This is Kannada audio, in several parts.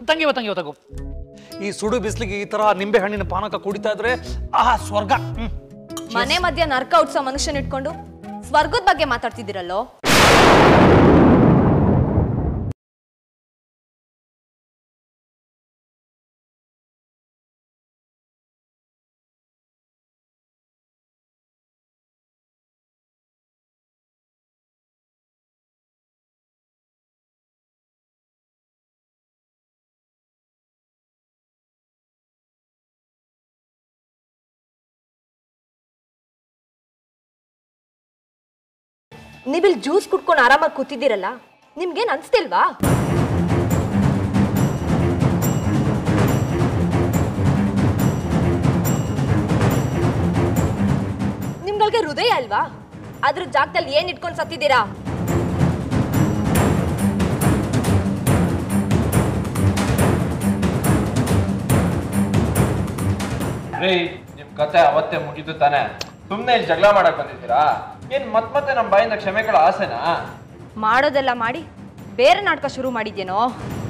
ತಂಗಿವ ತಂಗಿವ ತಗೋ ಈ ಸುಡು ಬಿಸಿಲಿಗೆ ಈ ತರ ನಿಂಬೆ ಹಣ್ಣಿನ ಪಾನಕ ಕುಡಿತಾ ಇದ್ರೆ ಆಹಾ ಸ್ವರ್ಗ ಹ್ಮ್ ಮನೆ ಮಧ್ಯ ನರ್ಕ ಉಟ್ಸೋ ಮನುಷ್ಯನ ಇಟ್ಕೊಂಡು ಸ್ವರ್ಗದ ಬಗ್ಗೆ ಮಾತಾಡ್ತಿದ್ದೀರಲ್ಲೋ ನೀವಿಲ್ ಜ್ಯೂಸ್ ಕುಡ್ಕೊಂಡು ಆರಾಮಾಗಿ ಕೂತಿದ್ದೀರಲ್ಲ ನಿಮ್ಗೇನ್ ಅನ್ಸ್ತಿಲ್ವಾ ನಿಮ್ಗಳಿಗೆ ಹೃದಯ ಅಲ್ವಾ ಅದ್ರ ಜಾಗದಲ್ಲಿ ಏನ್ ಇಟ್ಕೊಂಡು ಸತ್ತಿದ್ದೀರಾ ರೀ ನಿಮ್ ಕತೆ ಅವತ್ತೇ ಮುಗೀತು ತಾನೆ ಸುಮ್ನೆ ಇಲ್ಲಿ ಜಗಳ ಮಾಡಕ್ ಬಂದಿದ್ದೀರಾ ಏನ್ ಮತ್ ಮತ್ತೆ ನಮ್ ಬಾಯಿಂದ ಕ್ಷಮೆಗಳ ಆಸೆನಾ ಮಾಡೋದೆಲ್ಲ ಮಾಡಿ ಬೇರೆ ನಾಟಕ ಶುರು ಮಾಡಿದ್ಯೇನೋ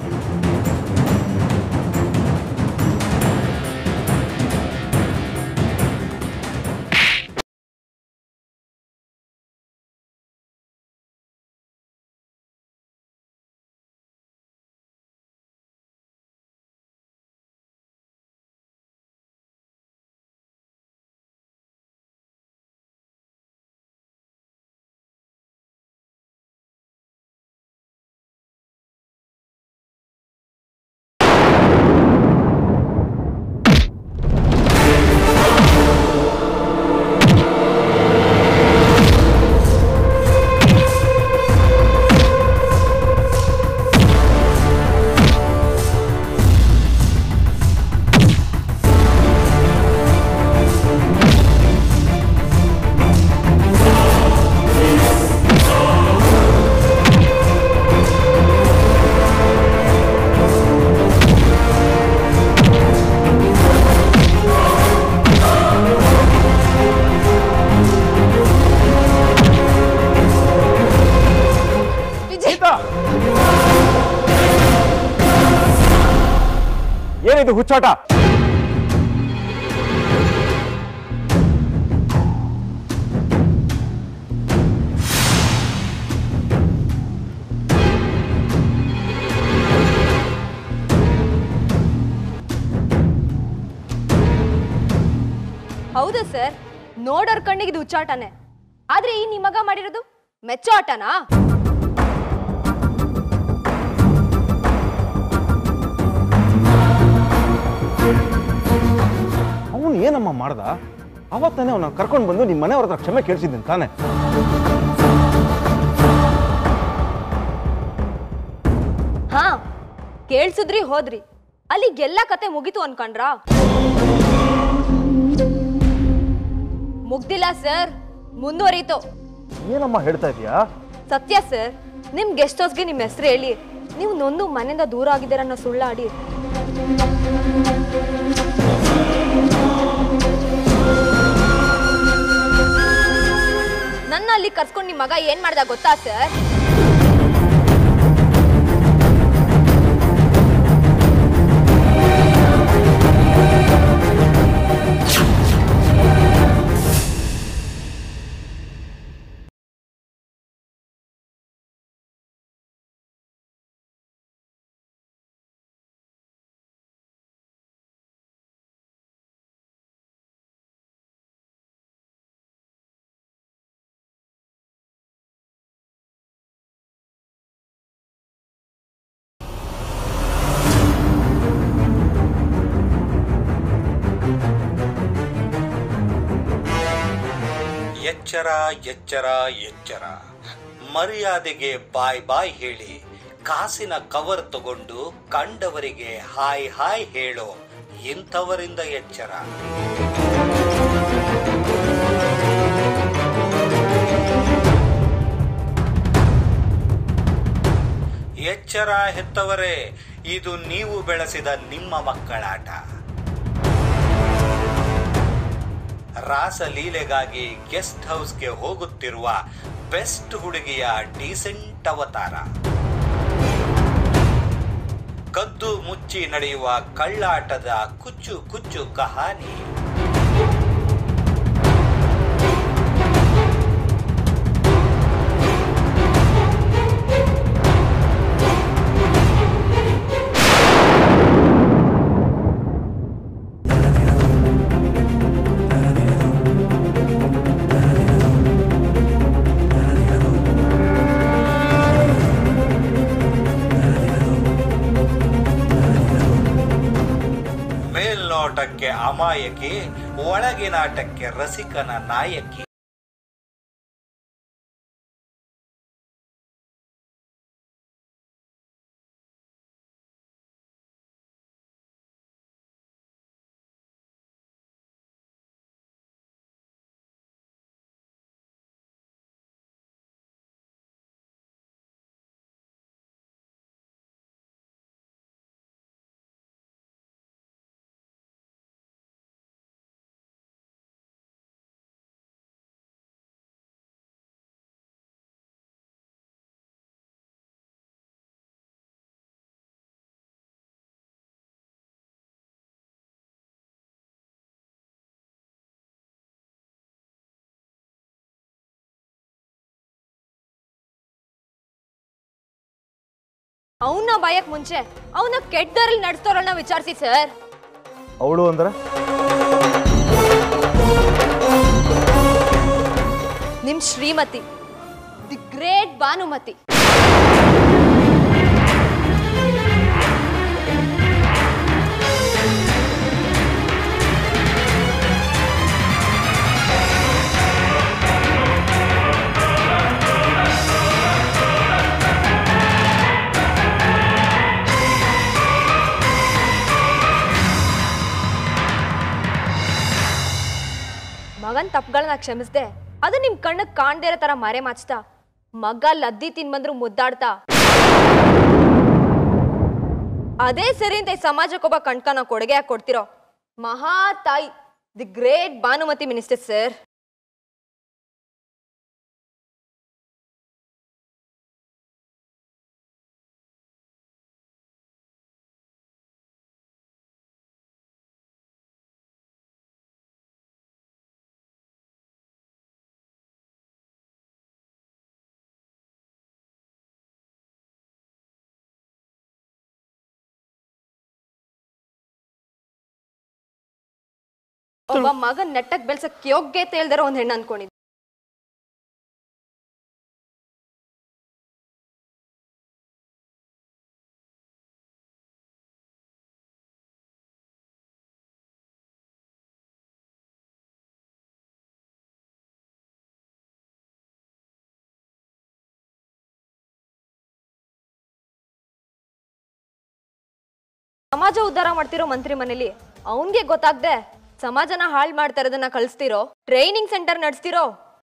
ವಿಜಯ್ ಏನಿದು ಹುಚ್ಚಾಟ ಹೌದು ಸರ್ ನೋಡೋರ್ ಕಣ್ಣಿಗೆ ಇದು ಹುಚ್ಚಾಟನೇ ಆದ್ರೆ ಈ ನಿಮ್ ಮಗ ಮಾಡಿರೋದು ಮೆಚ್ಚೋ ಆಟನಾ ಅವನು ಏನಮ್ಮ ಮಾಡ್ದ ಅವತ್ತಾನೆ ಅವನ ಕರ್ಕೊಂಡು ಬಂದು ನಿಮ್ಮ ಮನೆಯವ್ರ ಹತ್ರ ಕ್ಷಮೆ ಕೇಳಿಸಿದ್ದೀನಿ ತಾನೆ ಹಾ ಕೇಳ್ಸಿದ್ರಿ ಹೋದ್ರಿ ಅಲ್ಲಿಗೆಲ್ಲ ಕತೆ ಮುಗೀತು ಅನ್ಕೊಂಡ್ರಾ ಮುಗ್ದಿಲ್ಲ ಸರ್ ಮುಂದುವರೀತು ಏನಮ್ಮ ಹೇಳ್ತಾ ಇದೀಯಾ ಸತ್ಯ ಸರ್ ನಿಮ್ ಗೆಸ್ಟ್ ಹೌಸ್ಗೆ ನಿಮ್ ಹೆಸರು ಹೇಳಿ ನೀವು ನೊಂದು ಮನೆಯಿಂದ ದೂರ ಆಗಿದ್ದೀರ ಅನ್ನೋ ಸುಳ್ಳಾಡಿ ನನ್ನ ಅಲ್ಲಿ ಕರ್ಸ್ಕೊಂಡು ನಿಮ್ ಮಗ ಏನ್ ಮಾಡ್ದ ಗೊತ್ತಾ ಸರ್ ಎಚ್ಚರ ಎಚ್ಚರ ಎಚ್ಚರ ಮರ್ಯಾದೆಗೆ ಬಾಯ್ ಬಾಯ್ ಹೇಳಿ ಕಾಸಿನ ಕವರ್ ತಗೊಂಡು ಕಂಡವರಿಗೆ ಹಾಯ್ ಹಾಯ್ ಹೇಳೋ ಇಂಥವರಿಂದ ಎಚ್ಚರ ಎಚ್ಚರ ಹೆತ್ತವರೇ ಇದು ನೀವು ಬೆಳೆಸಿದ ನಿಮ್ಮ ಮಕ್ಕಳಾಟ ರಾಸಲೀಲೆಗಾಗಿ ಗೆಸ್ಟ್ ಹೌಸ್ಗೆ ಹೋಗುತ್ತಿರುವ ಬೆಸ್ಟ್ ಹುಡುಗಿಯ ಡೀಸೆಂಟ್ ಅವತಾರ ಕದ್ದು ಮುಚ್ಚಿ ನಡೆಯುವ ಕಳ್ಳಾಟದ ಕುಚ್ಚು ಕುಚ್ಚು ಕಹಾನಿ ಮೇಲ್ನೋಟಕ್ಕೆ ಅಮಾಯಕಿ ಒಳಗಿನಾಟಕ್ಕೆ ರಸಿಕನ ನಾಯಕಿ ಅವನ್ನ ಬಯಕ್ ಮುಂಚೆ ಅವನ ಕೆಟ್ಟದಲ್ಲಿ ನಡೆಸ್ತೋರನ್ನ ವಿಚಾರಿಸಿ ಸರ್ ಅವಳು ಅಂದ್ರೆ ನಿಮ್ ಶ್ರೀಮತಿ ದಿ ಗ್ರೇಟ್ ಭಾನುಮತಿ ಮಗನ್ ತಪ್ಪುಗಳನ್ನ ಕ್ಷಮಿಸ್ದೆ ಅದು ನಿಮ್ ಕಣ್ಣಕ್ ಕಾಣ್ದೇ ಇರೋ ತರ ಮರೆ ಮಾಚ್ತಾ ಮಗ ಲದ್ದಿ ತಿನ್ಬಂದ್ರು ಮುದ್ದಾಡ್ತಾ ಅದೇ ಸರಿ ಅಂತ ಈ ಸಮಾಜಕ್ಕೊಬ್ಬ ಕಣ್ಕನ ಕೊಡುಗೆ ಕೊಡ್ತಿರೋ ಮಹಾ ತಾಯಿ the great Bhanumathi minister sir ಒಬ್ಬ ಮಗನ್ ನೆಟ್ಟಕ್ ಬೆಳ್ಸಕ್ ಯೋಗ್ಯತೆ ಇಲ್ದಿರೋ ಒಂದ್ ಹೆಣ್ಣು ಅನ್ಕೊಂಡಿದ್ದೆ ಸಮಾಜ ಉದ್ಧಾರ ಮಾಡ್ತಿರೋ ಮಂತ್ರಿ ಮನೇಲಿ ಅವನ್ಗೆ ಗೊತ್ತಾಗ್ದೆ ಸಮಾಜನ ಹಾಳ್ ಮಾಡ್ತಾ ಇರೋದನ್ನ ಕಳಿಸ್ತಿರೋ ಟ್ರೈನಿಂಗ್ ಸೆಂಟರ್ ನಡೆಸ್ತಿರೋ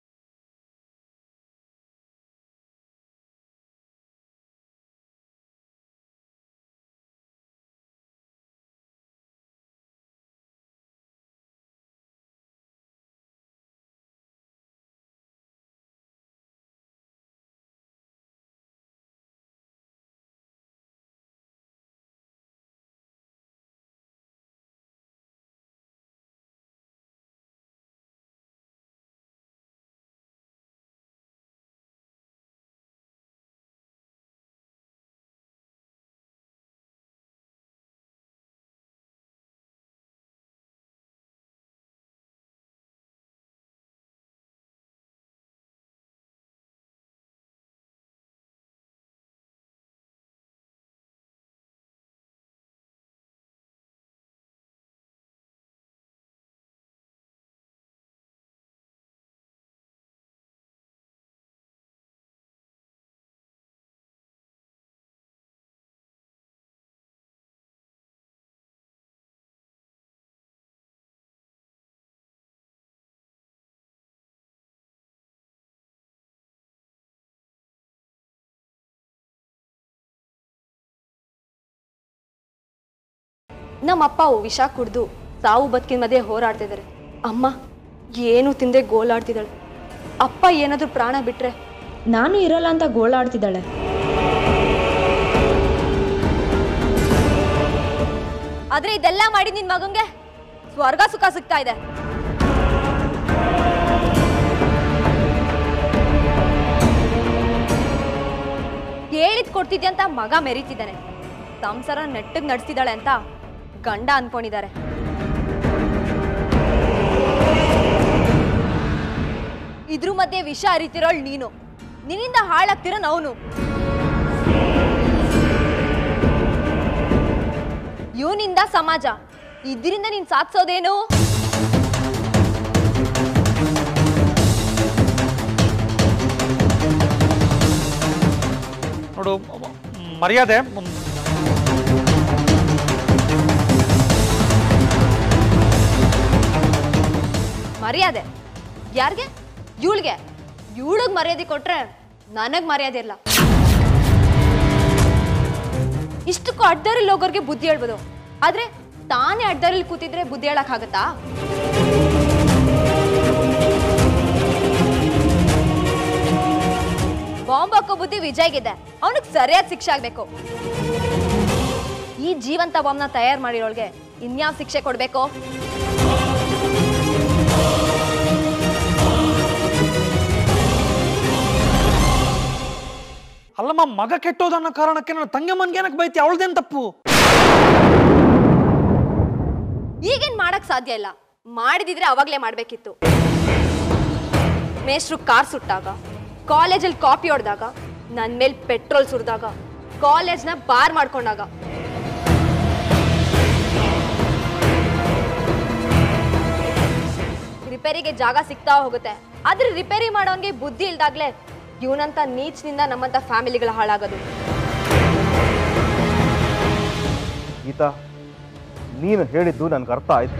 ನಮ್ಮಪ್ಪ ವಿಷ ಕುಡ್ದು ಸಾವು ಬದುಕಿನ ಮಧ್ಯೆ ಹೋರಾಡ್ತಿದ್ದಾರೆ ಅಮ್ಮ ಏನು ತಿಂದೆ ಗೋಲಾಡ್ತಿದ್ದಾಳೆ ಅಪ್ಪ ಏನಾದ್ರೂ ಪ್ರಾಣ ಬಿಟ್ರೆ ನಾನು ಇರಲ್ಲ ಅಂತ ಗೋಳಾಡ್ತಿದ್ದಾಳೆ ಆದ್ರೆ ಇದೆಲ್ಲ ಮಾಡಿ ನಿನ್ ಮಗಂಗೆ ಸ್ವರ್ಗ ಸುಖ ಸಿಗ್ತಾ ಇದೆ ಹೇಳಿದ್ ಕೊಡ್ತಿದ್ಯ ಅಂತ ಮಗ ಮೆರೀತಿದ್ದಾನೆ ಸಂಸಾರ ನೆಟ್ಟಗ್ ನಡೆಸ್ತಿದ್ದಾಳೆ ಅಂತ ಗಂಡ ಅನ್ಕೊಂಡಿದ್ದಾರೆ ಇದ್ರ ಮಧ್ಯೆ ವಿಷ ಅರಿತಿರೋಳ್ ನೀನು ನಿನ್ನಿಂದ ಹಾಳಾಗ್ತಿರೋ ಅವನು ಇವನಿಂದ ಸಮಾಜ ಇದರಿಂದ ನೀನ್ ಸಾಧಿಸೋದೇನು ನೋಡು ಮ- ಮರ್ಯಾದೆ ಮ್, ಮರ್ಯಾದೆ ಯಾರಿಗೆ ಇವಳಿಗೆ ಇವಳಿಗೆ ಮರ್ಯಾದೆ ಕೊಟ್ರೆ ನನಗ್ ಮರ್ಯಾದೆ ಇಲ್ಲ ಇಷ್ಟಕ್ಕೂ ಅಡ್ಡರಲ್ಲಿ ಹೋಗೋರ್ಗೆ ಬುದ್ಧಿ ಹೇಳ್ಬೋದು ಆದ್ರೆ ತಾನೇ ಅಡ್ಡರಲ್ಲಿ ಕೂತಿದ್ರೆ ಬುದ್ಧಿ ಹೇಳಕ್ಕಾಗತ್ತಾ ಬಾಂಬ್ ಹಾಕೋ ಬುದ್ಧಿ ವಿಜಯ್ಗಿದೆ ಅವನಿಗೆ ಸರಿಯಾದ ಶಿಕ್ಷೆ ಆಗ್ಬೇಕು ಈ ಜೀವಂತ ಬಾಂಬ್ನ ತಯಾರು ಮಾಡಿರೋಳ್ಗೆ ಇನ್ಯಾವ ಶಿಕ್ಷೆ ಕೊಡ್ಬೇಕು ಅಲ್ಲಮ್ಮ ಮಗ ಕೆಟ್ಟೋದನ್ನೋ ಕಾರಣಕ್ಕೆ ನನ್ನ ತಂಗಮ್ಮನ್ಗೆ ಏನಕ್ಕೆ ಬೈತಿ ಅವಳ್ದೇನು ತಪ್ಪು ಈಗೇನ್ ಮಾಡಕ್ ಸಾಧ್ಯ ಇಲ್ಲ ಮಾಡಿದಿದ್ರೆ ಅವಾಗ್ಲೇ ಮಾಡ್ಬೇಕಿತ್ತು ಮೇಷ್ಟ್ರು ಕಾರ್ ಸುಟ್ಟಾಗ ಕಾಲೇಜಲ್ಲಿ ಕಾಪಿ ಹೊಡೆದಾಗ ನನ್ ಮೇಲ್ ಪೆಟ್ರೋಲ್ ಸುರಿದಾಗ ಕಾಲೇಜ್ನ ಬಾರ್ ಮಾಡ್ಕೊಂಡಾಗ ರಿಪೇರಿಗೆ ಜಾಗ ಸಿಗ್ತಾ ಹೋಗುತ್ತೆ ಆದ್ರೆ ರಿಪೇರಿ ಮಾಡೋನ್ಗೆ ಬುದ್ಧಿ ಇಲ್ದಾಗ್ಲೇ ಇವನಂತ ನೀಚ್ನಿಂದ ನಮ್ಮಂತ ಫ್ಯಾಮಿಲಿಗಳ ಹಾಳಾಗೋದು ಗೀತಾ ನೀನು ಹೇಳಿದ್ದು ನನಗೆ ಅರ್ಥ ಆಯ್ತು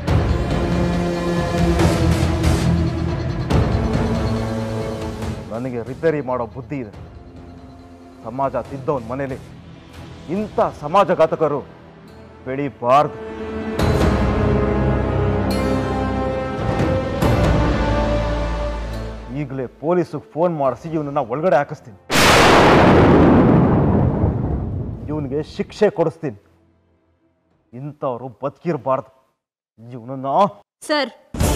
ನನಗೆ ರಿಪೇರಿ ಮಾಡೋ ಬುದ್ಧಿ ಇದೆ ಸಮಾಜ ತಿದ್ದವನ ಮನೇಲಿ ಇಂಥ ಸಮಾಜಘಾತಕರು ಬೆಳಿಬಾರ್ದು ಈಗಲೇ ಪೊಲೀಸಿಗೆ ಫೋನ್ ಮಾಡಿಸಿ ಇವನನ್ನ ಒಳಗಡೆ ಹಾಕಿಸ್ತೀನಿ ಇವನಿಗೆ ಶಿಕ್ಷೆ ಕೊಡಿಸ್ತೀನಿ ಇಂಥವ್ರು ಬದುಕಿರಬಾರ್ದು ಇವನನ್ನ ಸರ್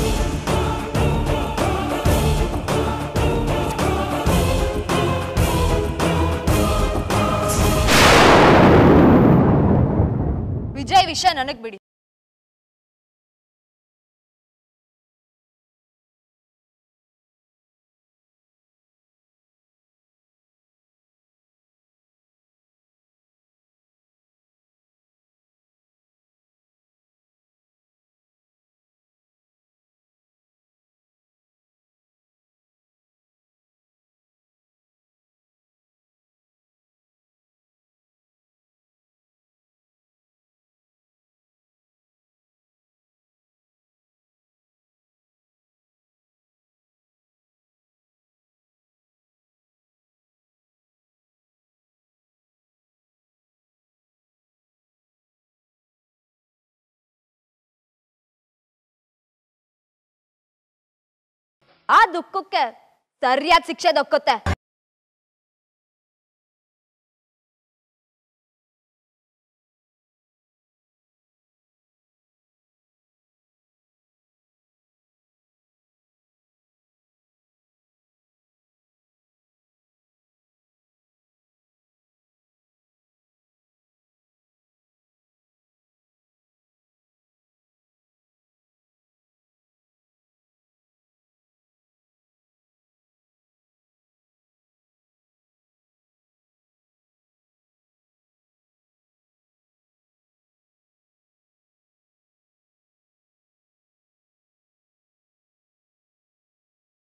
ವಿಜಯ್ ವಿಷಯ ನನಗ್ ಬಿಡಿ ಆ ದುಃಖಕ್ಕೆ ಸರಿಯಾದ ಶಿಕ್ಷೆ ದೊಕ್ಕುತ್ತೆ